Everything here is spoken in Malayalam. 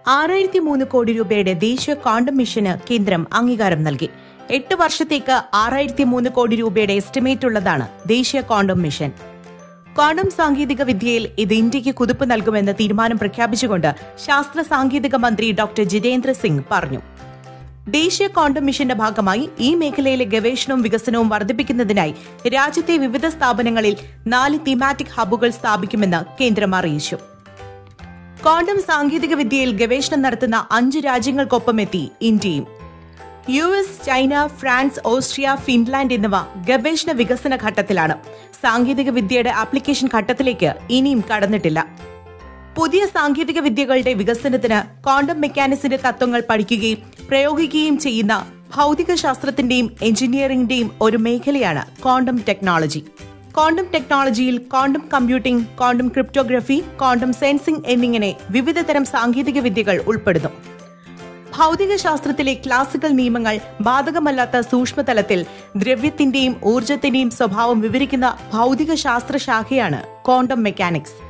ആറായിരത്തി മൂന്ന് കോടി രൂപയുടെ ദേശീയ കോണ്ടം മിഷന് കേന്ദ്രം അംഗീകാരം നൽകി എട്ട് വർഷത്തേക്ക് ആറായിരത്തി മൂന്ന് കോടി രൂപയുടെ എസ്റ്റിമേറ്റ് ഉള്ളതാണ് ദേശീയ കോണ്ടം മിഷൻ ക്വാണ്ടം സാങ്കേതിക വിദ്യയിൽ ഇത് ഇന്ത്യയ്ക്ക് കുതിപ്പ് നൽകുമെന്ന് തീരുമാനം പ്രഖ്യാപിച്ചുകൊണ്ട് ശാസ്ത്ര സാങ്കേതിക മന്ത്രി ഡോക്ടർ ജിതേന്ദ്ര സിംഗ് പറഞ്ഞു ദേശീയ ക്വാണ്ടം മിഷന്റെ ഭാഗമായി ഈ മേഖലയിലെ ഗവേഷണവും വികസനവും വർദ്ധിപ്പിക്കുന്നതിനായി രാജ്യത്തെ വിവിധ സ്ഥാപനങ്ങളിൽ നാല് തീമാറ്റിക് ഹബ്ബുകൾ സ്ഥാപിക്കുമെന്ന് കേന്ദ്രം അറിയിച്ചു ക്വാണ്ടം സാങ്കേതിക വിദ്യയിൽ ഗവേഷണം നടത്തുന്ന അഞ്ച് രാജ്യങ്ങൾക്കൊപ്പം എത്തി ഇന്ത്യയും U S China France Austria Finland എന്നിവ ഗവേഷണ വികസന ഘട്ടത്തിലാണ് സാങ്കേതിക വിദ്യയുടെ ആപ്ലിക്കേഷൻ ഘട്ടത്തിലേക്ക് ഇനിയും കടന്നിട്ടില്ല പുതിയ സാങ്കേതിക വിദ്യകളുടെ വികസനത്തിന് ക്വാണ്ടം മെക്കാനിക്സിന്റെ തത്വങ്ങൾ പഠിക്കുകയും പ്രയോഗിക്കുകയും ചെയ്യുന്ന ഭൗതിക ശാസ്ത്രത്തിന്റെയും എഞ്ചിനീയറിംഗിന്റെയും ഒരു മേഖലയാണ് ക്വാണ്ടം ടെക്നോളജി ക്വാണ്ടം ടെക്നോളജിയിൽ quantum computing quantum cryptography quantum sensing എന്നിങ്ങനെ വിവിധ തരം സാങ്കേതിക വിദ്യകൾ ഉൾപ്പെടുന്നു ഭൗതിക ശാസ്ത്രത്തിലെ ക്ലാസിക്കൽ നിയമങ്ങൾ ബാധകമല്ലാത്ത സൂക്ഷ്മതലത്തിൽ ദ്രവ്യത്തിന്റെയും ഊർജത്തിന്റെയും സ്വഭാവം വിവരിക്കുന്ന ഭൗതിക ശാസ്ത്ര ശാഖയാണ് ക്വാണ്ടം മെക്കാനിക്സ്